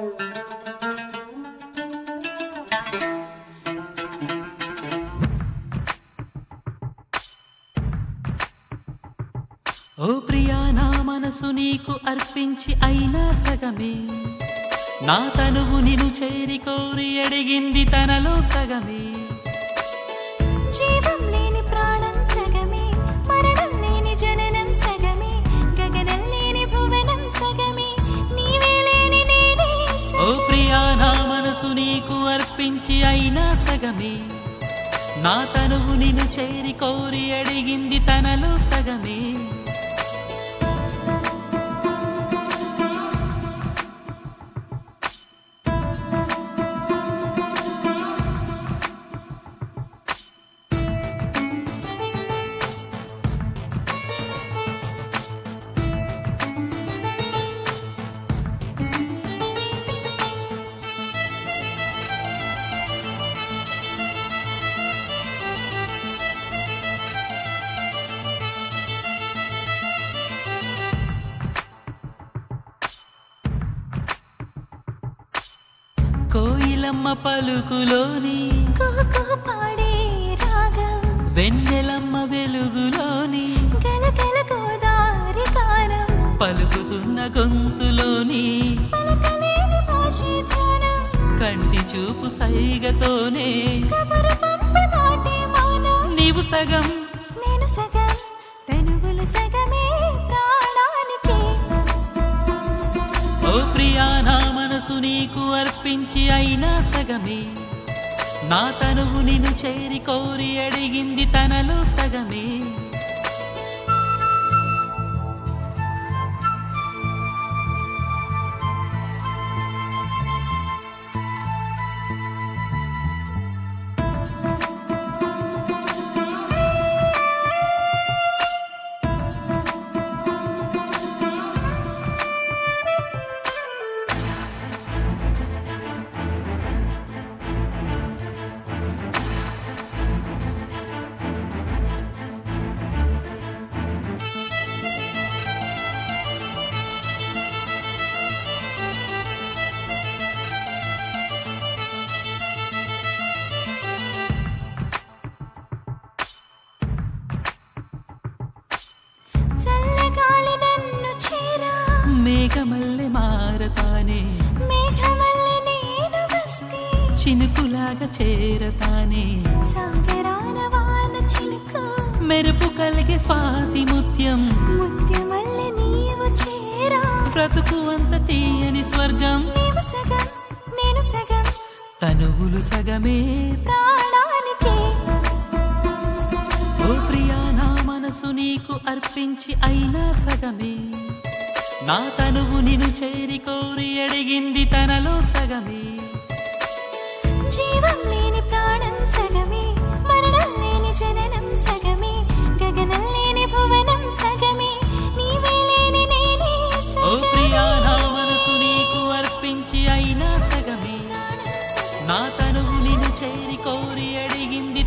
ఓ ప్రియా నా మనసు నీకు అర్పించి అయినా సగమే నా తనువు నిను చేరి కోరి అడిగింది తనలో సగమే జీవం లేని ప్రాణం సగమే మరణం లేని జననం సగమే గగనం లేని భువనం సగమే నీవే లేని నేనే ఓ ప్రియా నా మనసు నీకు అర్పించి అయినా సగమే నా తనువు నిను చేరి కోరి అడిగింది తనలో సగమే కోయిలమ్మ పలుకులోని కుహు కుహు పాడే రాగం వెన్నెలమ్మ వెలుగులోని గలగల గోదారి కారం పలుకుతున్న గొంతులోని పలకలేని భాషే ధ్యానం కంటి చూపు సైగతోనే కబురు పంపి మాటే మౌనం నీవు సగం నేను సగం తనువులు సగమే ప్రాణానికి ఓ ప్రియా నా మనసు నీకు అర్పించి అయినా సగమే నా తనువు నిన్ను చేరి కోరి అడిగింది తనలో సగమే చల్లగాలి నన్ను చేరా మేఘమల్లె మారతానే మేఘమల్లి నేను వస్తే చినుకులాగా చేరతానే సాగరాన వాన చిలుకు మెరుపు కలిగే స్వాతి ముత్యం ముత్యమల్లి నీవు చేరా బ్రతుకు అంత తీయని స్వర్గం నీవు సగం నేను సగం తనువులు సగమే ప్రాణానికి ఓ ప్రియా నా మనసు నీకు అర్పించి అయినా సగమే నా తనువు నిన్ను చేరి కోరి అడిగింది తనలో సగమే జీవం లేని ప్రాణం సగమే మరణం లేని జననం సగమే గగనం లేని భువనం సగమే నీవే లేని నేనే ఓ సగమే ప్రియా నా మనసు నీకు అర్పించి అయినా సగమే నా తనువు నిన్ను చేరి కోరి అడిగింది